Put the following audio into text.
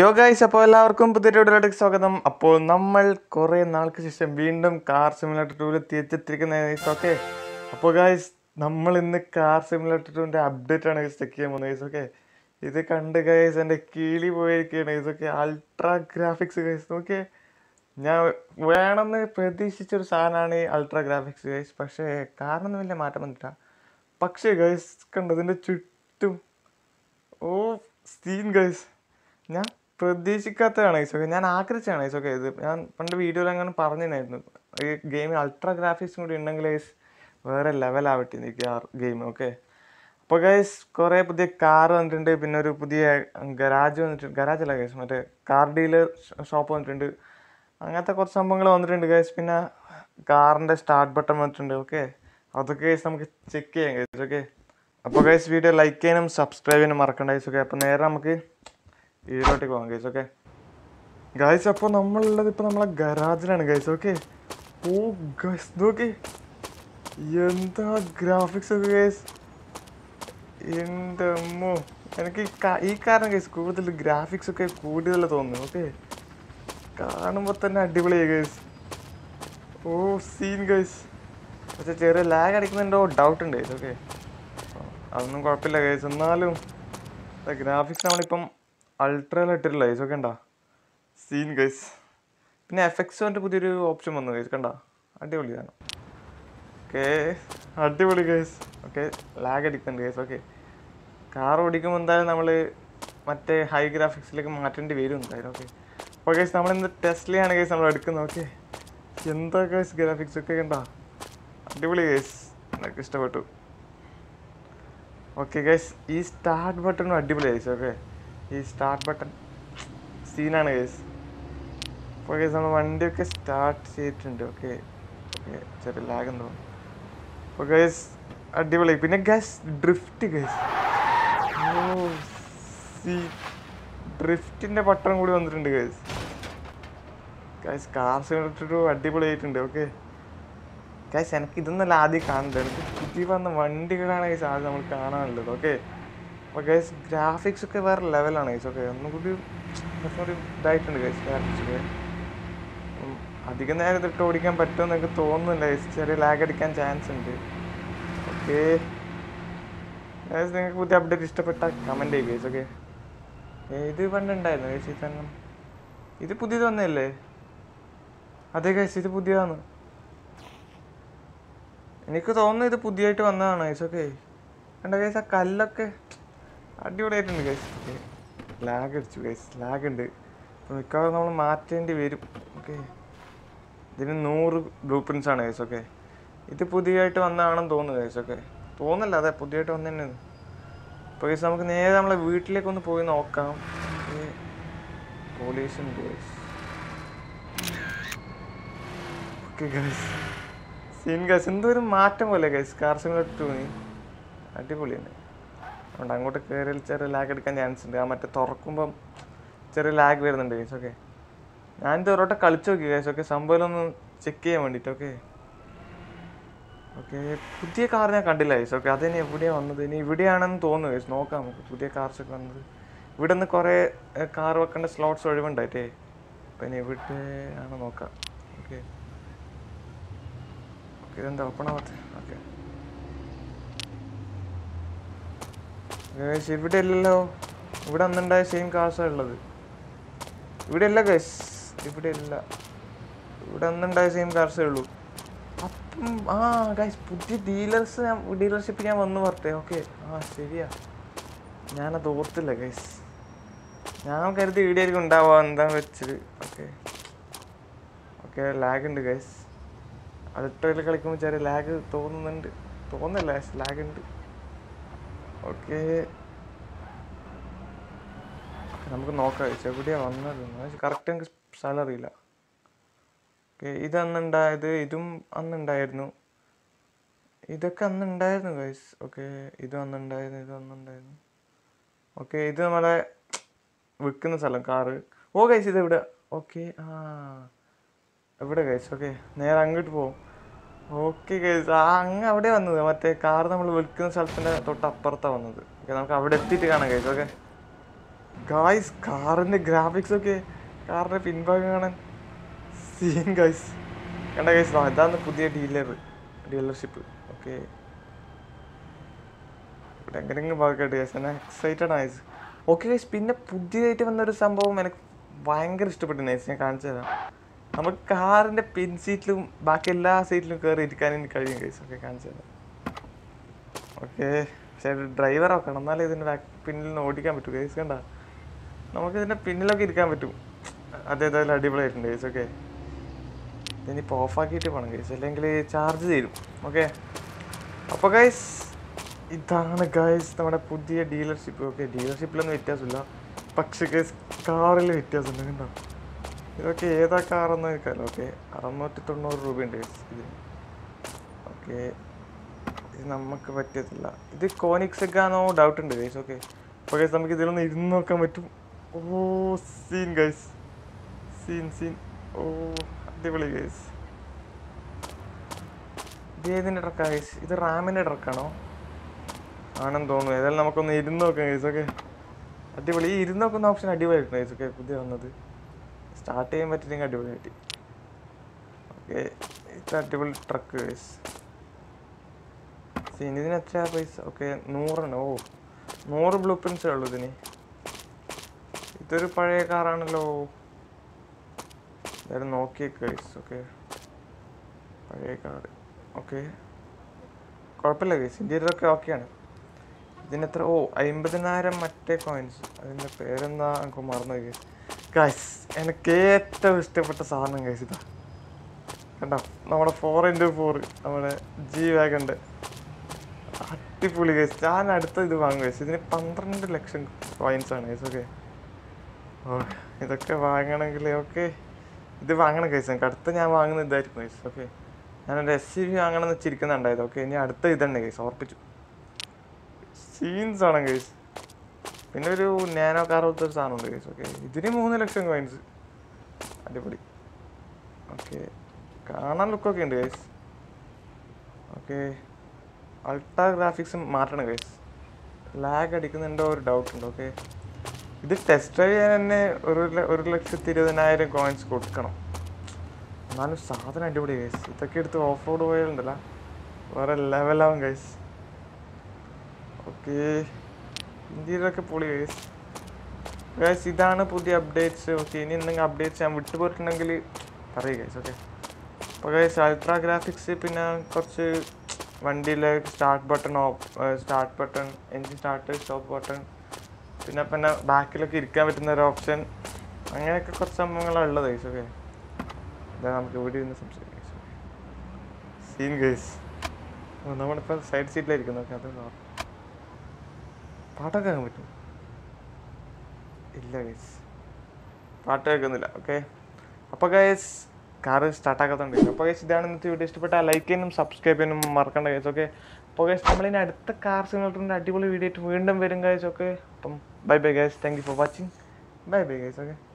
യോ ഗൈസ് അപ്പോൾ എല്ലാവർക്കും പുതിയ വീഡിയോയിലേക്ക് സ്വാഗതം അപ്പോൾ നമ്മൾ കുറേ നാൾക്ക് ശേഷം വീണ്ടും കാർ സിമുലേറ്റർ ടൂവിൽ തിരിച്ചെത്തിയിരിക്കുന്ന ഗൈസ് ഓക്കെ അപ്പോൾ ഗൈസ് നമ്മൾ ഇന്ന് കാർ സിമുലേറ്റർ ടൂവിൻ്റെ അപ്ഡേറ്റ് ആണ് ഗൈസ് ചെക്ക് ചെയ്യാൻ പോകുന്നത് ഗൈസ് ഓക്കെ ഇത് കണ്ട് ഗൈസ് എൻ്റെ കിളി പോയിരിക്കുകയാണ് guys okay ultra graphics guys okay ഞാൻ വേണമെന്ന് പ്രതീക്ഷിച്ചൊരു സാധനമാണ് ഈ അൾട്രാ ഗ്രാഫിക്സ് ഗൈസ് പക്ഷേ കാറിനൊന്നും വലിയ മാറ്റം വന്നിട്ടില്ല പക്ഷേ ഗൈസ് കണ്ടോ ഇതിൻ്റെ ചുറ്റും ഓ സീൻ ഗൈസ് ഞാൻ പ്രതീക്ഷിക്കാത്തതാണ് ഐസൊക്കെ ഞാൻ ആഗ്രഹിച്ചാണ് ഐസൊക്കെ ഇത് ഞാൻ പണ്ട് വീഡിയോയിൽ അങ്ങനെ പറഞ്ഞിട്ടുണ്ടായിരുന്നു ഈ ഗെയിമിൽ അൾട്രാ ഗ്രാഫിക്സും കൂടി ഉണ്ടെങ്കിൽ ഗൈസ് വേറെ ലെവലാവട്ടെ എനിക്ക് ആ ഗെയിം ഓക്കെ അപ്പോൾ ഗൈസ് കുറേ പുതിയ കാർ വന്നിട്ടുണ്ട് പിന്നെ ഒരു പുതിയ ഗരാജ് വന്നിട്ടുണ്ട് ഗരാജ് അല്ല ഗൈസ് മറ്റേ കാർ ഡീലർ ഷോപ്പ് വന്നിട്ടുണ്ട് അങ്ങനത്തെ കുറച്ച് സംഭവങ്ങൾ വന്നിട്ടുണ്ട് ഗൈസ് പിന്നെ കാറിൻ്റെ സ്റ്റാർട്ട് ബട്ടൺ വന്നിട്ടുണ്ട് ഓക്കെ അതൊക്കെ ഗൈസ് നമുക്ക് ചെക്ക് ചെയ്യാം ഗൈസ് ഓക്കെ അപ്പോൾ ഗൈസ് വീഡിയോ ലൈക്ക് ചെയ്യാനും സബ്സ്ക്രൈബ് ചെയ്യാനും മറക്കണ്ട ഗൈസ് ഓക്കെ അപ്പോൾ നേരെ നമുക്ക് വീഡിയോയിലോട്ടേക്ക് പോകാം ഗൈസ് ഓക്കെ ഗൈസ് അപ്പോൾ നമ്മളുള്ളത് ഇപ്പോൾ നമ്മളെ ഗരാജിലാണ് ഗൈസ് ഓക്കെ ഓ ഗൈസ് നോക്കി എന്താ ഗ്രാഫിക്സ് ഒക്കെ ഗൈസ് എൻ്റെ അമ്മോ എനിക്ക് ഈ കാ- ഈ കാരണം ഗൈസ് കൂടുതൽ ഗ്രാഫിക്സ് ഒക്കെ കൂടുതൽ തോന്നുന്നു ഓക്കെ കാണുമ്പോൾ തന്നെ അടിപൊളിയായി ഗൈസ് ഓ സീൻ ഗൈസ് പക്ഷേ ചെറിയ ലാഗ് അടിക്കുന്നുണ്ടോ ഡൗട്ട് ഉണ്ട് ഗൈസ് ഓക്കെ അതൊന്നും കുഴപ്പമില്ല ഗൈസ് എന്നാലും ഗ്രാഫിക്സ് നമ്മളിപ്പം അൾട്രയിൽ ഇട്ടിട്ടില്ല ഗൈസ് ഒക്കെ ഉണ്ടോ സീൻ ഗൈസ് പിന്നെ എഫക്ട്സ് പറഞ്ഞിട്ട് പുതിയൊരു ഓപ്ഷൻ വന്നു ഗൈസ് കണ്ട അടിപൊളിയാണ് ഓക്കെ അടിപൊളി ഗൈസ് ഓക്കെ ലാഗ് അടിക്കുന്നുണ്ട് ഗൈസ് ഓക്കെ കാർ ഓടിക്കുമ്പോൾ എന്തായാലും നമ്മൾ മറ്റേ ഹൈ ഗ്രാഫിക്സിലേക്ക് മാറ്റേണ്ടി വരും എന്തായാലും ഓക്കെ അപ്പോൾ ഗൈസ് നമ്മളിന്ന് ടെസ്റ്റിലാണ് ഗൈസ് നമ്മൾ എടുക്കുന്നത് ഓക്കെ എന്താ ഗൈസ് ഗ്രാഫിക്സ് ഒക്കെ കണ്ട അടിപൊളി ഗൈസ് എനിക്ക് ഇഷ്ടപ്പെട്ടു ഓക്കെ ഗൈസ് ഈ സ്റ്റാർട്ട് ബട്ടണും അടിപൊളി ഗൈസ് ഓക്കെ ഈ സ്റ്റാർട്ട് ബട്ടൺ സീനാണ് ഗൈസ് അപ്പോൾ ഗൈസ് നമ്മൾ വണ്ടിയൊക്കെ സ്റ്റാർട്ട് ചെയ്തിട്ടുണ്ട് ഓക്കെ ഓക്കെ ചെറിയ ലാഗ് എന്തോ അപ്പോൾ ഗൈസ് അടിപൊളി പിന്നെ ഗൈസ് ഡ്രിഫ്റ്റ് ഗൈസ് ഓ സീ ഡ്രിഫ്റ്റിൻ്റെ ബട്ടൺ കൂടി വന്നിട്ടുണ്ട് ഗൈസ് ഗൈസ് കാർ സിമിലിട്ടൊരു അടിപൊളിയായിട്ടുണ്ട് ഓക്കെ ഗൈസ് എനിക്ക് ഇതൊന്നല്ല ആദ്യം കാണുന്നത് എനിക്ക് പുതിയ വന്ന വണ്ടികളാണ് ഗൈസ് ആദ്യം നമ്മൾ കാണാനുള്ളത് ഓക്കെ അപ്പോൾ ഗൈസ് ഗ്രാഫിക്സ് ഒക്കെ വേറെ ലെവലാണ് ഗൈസ് ഓക്കെ ഒന്നും കൂടി കുറച്ചുകൂടി ഇതായിട്ടുണ്ട് ഗൈസ് ഗ്രാഫിക്സ് ഒക്കെ ഉം, അധികം നേരം ഇതിട്ട് ഓടിക്കാൻ പറ്റുമെന്ന് എനിക്ക് തോന്നുന്നില്ല ഗൈസ് ചെറിയ ലാഗ് അടിക്കാൻ ചാൻസ് ഉണ്ട് ഓക്കെ ഗൈസ് നിങ്ങൾക്ക് പുതിയ അപ്ഡേറ്റ് ഇഷ്ടപ്പെട്ട കമൻറ്റ് ചെയ്യുക ഗൈസ് ഓക്കെ ഇത് പണ്ടുണ്ടായിരുന്നു ഗൈസ് ഈ തന്നെ ഇത് പുതിയത് വന്നതല്ലേ അതെ ഗൈസ് ഇത് പുതിയതാണ് എനിക്ക് തോന്നുന്നു ഇത് പുതിയതായിട്ട് വന്നതാണ് ഗൈസ് ഓക്കെ കണ്ട ഗൈസ് ആ കല്ലൊക്കെ അടിപൊളിയായിട്ടുണ്ട് ഗൈസ് ഓക്കെ ലാഗ് അടിച്ചു ഗൈസ് ലാഗ് ഉണ്ട് അപ്പോൾ മിക്കവാറും നമ്മൾ മാറ്റേണ്ടി വരും ഓക്കെ ഇതിന് നൂറ് ബ്ലൂ പ്രിൻസ് ആണ് ഗൈസ് ഓക്കെ ഇത് പുതിയതായിട്ട് വന്നതാണെന്ന് തോന്നുന്നു ഗൈസ് ഓക്കെ തോന്നല്ല അതെ പുതിയതായിട്ട് വന്നു തന്നെയാണ് അപ്പോൾ ഗൈസ് നമുക്ക് നേരെ നമ്മളെ വീട്ടിലേക്ക് ഒന്ന് പോയി നോക്കാം പോലീസ് ഉണ്ട് guys okay guys scene guys എന്തോ ഒരു മാറ്റം പോലെ ഗൈസ് കാർ സിമുലേറ്റർ ടൂന് അടിപൊളിയാണ് അതുകൊണ്ട് അങ്ങോട്ട് കയറി ചെറിയ ലാഗ് എടുക്കാൻ ചാൻസ് ഉണ്ട് ആ മറ്റേ തുറക്കുമ്പം ചെറിയ ലാഗ് വരുന്നുണ്ട് ഗൈസ് ഓക്കെ ഞാൻ ഇത് ഒരോട്ടം കളിച്ചു നോക്കി ഗൈസ് ഓക്കെ സംഭവം ഒന്ന് ചെക്ക് ചെയ്യാൻ വേണ്ടിയിട്ട് ഓക്കെ ഓക്കെ പുതിയ കാർ ഞാൻ കണ്ടില്ല ഗൈസ് ഓക്കെ അതിന് എവിടെയാണ് വന്നത് ഇനി ഇവിടെയാണെന്ന് തോന്നുന്നു ഗൈസ് നോക്കാം നമുക്ക് പുതിയ കാർസ് ഒക്കെ വന്നത് ഇവിടെ നിന്ന് കുറേ കാർ വെക്കേണ്ട സ്ലോട്ട്സ് ഒഴിവുണ്ടായിട്ടേ അപ്പം ഇനി എവിടെയാണ് നോക്കാം ഓക്കെ ഓക്കെ ഇതെന്താ ഓപ്പൺ ആവാത്ത ഓക്കെ ഗൈസ് ഇവിടെ അല്ലല്ലോ ഇവിടെ അന്നുണ്ടായ സെയിം കാർസാണ് ഉള്ളത് ഇവിടെ അല്ല ഗൈസ് ഇവിടെ അല്ല ഇവിടെ അന്നുണ്ടായ സെയിം കാർസേ ഉള്ളൂ അപ്പം ആ ഗൈസ് പുതിയ ഡീലേഴ്സ് ഞാൻ ഡീലർഷിപ്പ് ഞാൻ വന്ന് പറഞ്ഞേ ഓക്കെ ആ ശരിയാ ഞാനത് ഓർത്തില്ല ഗൈസ് ഞാൻ കരുതി ഇവിടെ ആയിരിക്കും ഉണ്ടാവുക എന്താ വെച്ചത് ഓക്കെ ഓക്കെ ലാഗ് ഉണ്ട് ഗൈസ് അടുത്തതിൽ കളിക്കുമ്പോൾ ചെറിയ ലാഗ് തോന്നുന്നുണ്ട് തോന്നില്ല ലാഗ് ഉണ്ട് ഓക്കെ നമുക്ക് നോക്കാം ഗൈസ് എവിടെയാണ് വന്നത് കറക്റ്റ് എനിക്ക് സ്ഥലം അറിയില്ല ഓക്കെ ഇത് അന്നുണ്ടായത് ഇതും അന്നുണ്ടായിരുന്നു ഇതൊക്കെ അന്നുണ്ടായിരുന്നു ഗൈസ് ഓക്കെ ഇതും അന്നുണ്ടായിരുന്നു ഇതും അന്നുണ്ടായിരുന്നു ഓക്കെ ഇത് നമ്മളെ വിൽക്കുന്ന സ്ഥലം കാറ് ഓ ഗൈസ് ഇത് എവിടെ ഓക്കെ ആ എവിടെ ഗൈസ് ഓക്കെ നേരെ അങ്ങോട്ട് പോകും ഓക്കെ ഗൈസ് ആ അങ്ങ് അവിടെ വന്നത് മറ്റേ കാർ നമ്മൾ വിൽക്കുന്ന സ്ഥലത്തിൻ്റെ തൊട്ട് അപ്പുറത്താണ് വന്നത് ഓക്കെ നമുക്ക് അവിടെ എത്തിയിട്ട് കാണാം ഗൈസ് ഓക്കെ ഗായ്സ് കാറിന്റെ ഗ്രാഫിക്സ് ഒക്കെ കാറിന്റെ പിൻഭാഗം കാണാൻ സീൻ ഗൈസ് കണ്ട ഗൈസ് അതാണ് പുതിയ ഡീലർ ഡീലർഷിപ്പ് ഓക്കെ ഇവിടെ എങ്ങനെയെങ്കിലും ഭാഗമായിട്ട് ഗൈസ് എന്നെ എക്സൈറ്റഡ് ആയത് ഓക്കെ ഗൈസ് പിന്നെ പുതിയതായിട്ട് വന്നൊരു സംഭവം എനിക്ക് ഭയങ്കര ഇഷ്ടപ്പെട്ടു നൈസ് ഞാൻ കാണിച്ചു തരാം നമുക്ക് കാറിന്റെ പിൻ സീറ്റിലും ബാക്കി എല്ലാ സീറ്റിലും കയറി ഇരിക്കാൻ എനിക്ക് കഴിയും ഗൈസ് ഓക്കെ കാണിച്ചു തരാം ഓക്കെ പക്ഷേ ഡ്രൈവർ ആക്കണം എന്നാലേ ഇതിൻ്റെ ബാക്ക് പിന്നിൽ നിന്ന് ഓടിക്കാൻ പറ്റൂ ഗൈസ് കണ്ട നമുക്ക് ഇതിൻ്റെ പിന്നിലൊക്കെ ഇരിക്കാൻ പറ്റും അതേതായാലും അടിപൊളിയായിട്ടുണ്ട് ഗൈസ് ഓക്കെ ഇതിനിപ്പോൾ ഓഫാക്കിയിട്ട് പോകണം ഗൈസ് അല്ലെങ്കിൽ ചാർജ് തീരും ഓക്കെ അപ്പോൾ ഗൈസ് ഇതാണ് ഗൈസ് നമ്മുടെ പുതിയ ഡീലർഷിപ്പ് ഓക്കെ ഡീലർഷിപ്പിലൊന്നും വ്യത്യാസമില്ല പക്ഷേ ഗൈസ് കാറിൽ വ്യത്യാസമുണ്ട് കണ്ടോ ഇതൊക്കെ ഏതാ കാറെന്ന് എനിക്കല്ലോ ഓക്കെ അറുന്നൂറ്റി തൊണ്ണൂറ് രൂപയുണ്ട് ഗൈസ് ഇതിന് ഓക്കെ ഇത് നമുക്ക് പറ്റത്തില്ല ഇത് കോനിക്സ് ഒക്കെ ആണോ ഡൗട്ട് ഉണ്ട് ഗൈസ് ഓക്കെ അപ്പോൾ ഗൈസ് നമുക്ക് ഇതിലൊന്ന് ഇരുന്ന് നോക്കാൻ പറ്റും ഓ സീൻ ഗൈസ് സീൻ സീൻ ഓ അടിപൊളി ഗൈസ് ഇത് ഏതിൻ്റെ ട്രക്കാ ഗൈസ് ഇത് റാമിൻ്റെ ട്രക്കാണോ ആണെന്ന് തോന്നുന്നു ഏതായാലും നമുക്കൊന്ന് ഇരുന്ന് നോക്കാം ഗൈസ് ഓക്കെ അടിപൊളി ഈ ഇരുന്ന് നോക്കുന്ന ഓപ്ഷൻ അടിപൊളിയായിരുന്നു ഗൈസ് ഓക്കെ പുതിയ വന്നത് സ്റ്റാർട്ട് ചെയ്യാൻ പറ്റില്ലെങ്കിൽ അടിപൊളിയായിട്ട് ഓക്കെ ഇത് അടിപൊളി ട്രക്ക് ഗൈസ് സീൻ ഇതിന് എത്ര പൈസ ഓക്കെ നൂറാണ് ഓ നൂറ് ബ്ലൂ പ്രിൻസേ ഉള്ളൂ ഇതിന് ഇതൊരു പഴയ കാറാണല്ലോ എന്തായാലും നോക്കിയേക്ക് ഗൈസ് ഓക്കെ പഴയ കാർ ഓക്കെ കുഴപ്പമില്ല ഗൈസ് ഇൻറ്റീരിയറൊക്കെ ഓക്കെയാണ് ഇതിനെത്ര ഓ അമ്പതിനായിരം മറ്റേ കോയിൻസ് അതിൻ്റെ പേരെന്താ എനിക്ക് മറന്നു ഗൈസ് ഗൈസ് എനിക്ക് ഏറ്റവും ഇഷ്ടപ്പെട്ട സാധനം ഗൈസ് ഇതാ കണ്ടോ നമ്മുടെ ഫോർ ഇൻറ്റു ഫോർ നമ്മുടെ ജി വാഗൻ്റെ അടിപൊളി ഗൈസ് ഞാൻ അടുത്ത ഇത് വാങ്ങും ഗൈസ് ഇതിന് പന്ത്രണ്ട് ലക്ഷം കോയിൻസ് ആണ് ഗൈസ് ഓക്കെ ഓ ഇതൊക്കെ വാങ്ങണമെങ്കിൽ ഓക്കെ ഇത് വാങ്ങണം ഗൈസ് എനിക്ക് അടുത്ത ഞാൻ വാങ്ങുന്ന ഇതായിരിക്കും ഗൈസ് ഓക്കെ ഞാൻ ഒരു എസ് സി വി വാങ്ങണം എന്ന് വെച്ചിരിക്കുന്നുണ്ടായത് ഓക്കെ ഇനി അടുത്ത ഇതന്നെ ഗൈസ് ഓർപ്പിച്ചു സീൻസ് ആണ് ഗൈസ് പിന്നെ ഒരു നാനോ കാർ പോലത്തെ ഒരു സാധനമുണ്ട് ഗൈസ് ഓക്കെ ഇതിന് മൂന്ന് ലക്ഷം കോയിൻസ് അടിപൊളി ഓക്കെ കാണാൻ ലുക്കൊക്കെ ഉണ്ട് ഗൈസ് ഓക്കെ അൾട്രാ ഗ്രാഫിക്സും മാറ്റണം ഗൈസ് ലാഗ് അടിക്കുന്നുണ്ടോ ഒരു ഡൗട്ട് ഉണ്ട് ഓക്കെ ഇത് ടെസ്റ്റ് ഡ്രൈവ് ചെയ്യാൻ തന്നെ ഒരു ല- ഒരു ലക്ഷത്തി ഇരുപതിനായിരം കോയിൻസ് കൊടുക്കണം എന്നാലും സാധനം അടിപൊളി ഗൈസ് ഇതൊക്കെ എടുത്ത് ഓഫ് റോഡ് പോയാലുണ്ടല്ല വേറെ ലെവലാവും ഗൈസ് ഓക്കെ ഇന്ത്യയിലൊക്കെ പൊളി ഗൈസ് ഗൈസ് ഇതാണ് പുതിയ അപ്ഡേറ്റ്സ് ഓക്കെ ഇനി എന്തെങ്കിലും അപ്ഡേറ്റ്സ് ഞാൻ വിട്ടുപോയിട്ടുണ്ടെങ്കിൽ പറയുക ഗൈസ് ഓക്കെ അപ്പോൾ ഗൈസ് അൾട്രാ ഗ്രാഫിക്സ് പിന്നെ കുറച്ച് വണ്ടിയിലെ start button off start button engine start stop button പിന്നെ പിന്നെ ബാക്കിലൊക്കെ ഇരിക്കാൻ പറ്റുന്ന ഒരു ഓപ്ഷൻ അങ്ങനെയൊക്കെ കുറച്ച് സംഭവങ്ങളാണ് ഉള്ളത് ഗൈസ് ഓക്കെ ഇതാ നമുക്ക് ഇവിടെ ഇരുന്ന് സംസാരിക്കാം ഗൈസ് സീൻ ഗൈസ് നമ്മളിപ്പോൾ സൈഡ് സീറ്റിലായിരിക്കുന്നു ഓക്കെ അത് നോക്കാം. പാട്ടൊക്കെ കേൾക്കാൻ പറ്റും ഇല്ല ഗൈസ് പാട്ട് കേൾക്കുന്നില്ല ഓക്കെ അപ്പോൾ ഗൈസ് കാറ് സ്റ്റാർട്ടാക്കാത്തോണ്ട് അപ്പോൾ ഗൈസ് ഇതാണ് ഇന്നത്തെ വീഡിയോ ഇഷ്ടപ്പെട്ടാൽ ലൈക്ക് ചെയ്യാനും സബ്സ്ക്രൈബ് ചെയ്യാനും മറക്കണ്ട ഗൈസ് ഓക്കെ അപ്പോൾ ഗൈസ് നമ്മളിനി അടുത്ത കാർ സിമുലേറ്ററിൻ്റെ അടിപൊളി വീഡിയോ ആയിട്ട് വീണ്ടും വരും ഗൈസ് ഓക്കെ അപ്പം bye bye guys thank you for watching bye bye guys okay